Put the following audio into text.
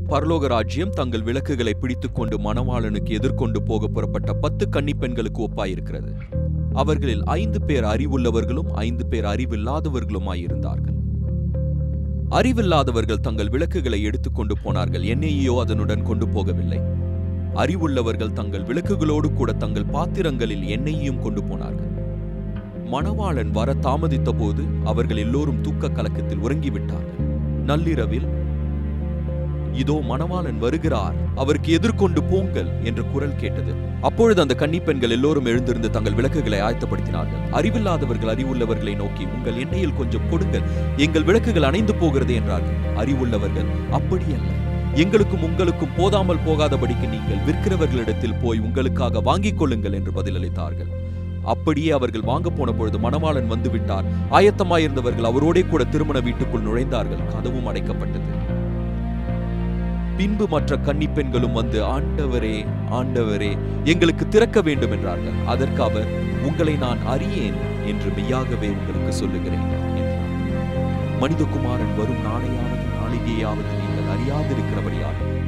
பரலோக ராஜ்யம் தங்கள் விளக்குகளை பிடித்துக்கொண்டு மணவாளனுக்கு எதிர்கொண்டு போக புறப்பட்ட பத்து கன்னிப்பெண்களுக்கு ஒப்பாயிருக்கிறது அவர்களில் ஐந்து பேர் அறிவுள்ளவர்களும் ஐந்து பேர் அறிவில்லாதவர்களுமாயிருந்தார்கள் அறிவில்லாதவர்கள் தங்கள் விளக்குகளை எடுத்துக்கொண்டு போனார்கள் எண்ணெயையோ அதனுடன் கொண்டு போகவில்லை அறிவுள்ளவர்கள் தங்கள் விளக்குகளோடு கூட தங்கள் பாத்திரங்களில் எண்ணெயையும் கொண்டு போனார்கள் மணவாளன் வர தாமதித்த போது அவர்கள் எல்லோரும் தூக்க கலக்கத்தில் உறங்கிவிட்டார்கள் நள்ளிரவில் இதோ மணவாளன் வருகிறார் அவருக்கு எதிர்கொண்டு போங்கள் என்ற குரல் கேட்டது அப்பொழுது அந்த கன்னிப்பெண்கள் எல்லோரும் எழுந்திருந்து தங்கள் விளக்குகளை ஆயத்தப்படுத்தினார்கள் அறிவில்லாதவர்கள் அறிவுள்ளவர்களை நோக்கி உங்கள் எண்ணெயில் கொஞ்சம் கொடுங்கள் எங்கள் விளக்குகள் அணைந்து போகிறது என்றார்கள் அறிவுள்ளவர்கள் அப்படியல்ல எங்களுக்கும் உங்களுக்கும் போதாமல் போகாதபடிக்கு நீங்கள் விற்கிறவர்களிடத்தில் போய் உங்களுக்காக வாங்கிக் கொள்ளுங்கள் என்று பதிலளித்தார்கள் அப்படியே அவர்கள் வாங்க போன பொழுது மணவாளன் வந்து விட்டார் ஆயத்தமாயிருந்தவர்கள் அவரோடே கூட திருமண வீட்டுக்குள் நுழைந்தார்கள் கதவும் அடைக்கப்பட்டது பின்பு மற்ற கன்னிப்பெண்களும் வந்து ஆண்டவரே ஆண்டவரே எங்களுக்கு திறக்க வேண்டும் என்றார்கள் அதற்கு அவர் உங்களை நான் அறியேன் என்று மெய்யாகவே உங்களுக்கு சொல்லுகிறேன் என்றார் மனிதகுமாரன் வரும் நாளையாவது நாளிகேயாவது நீங்கள் அறியாதிருக்கிறபடியால்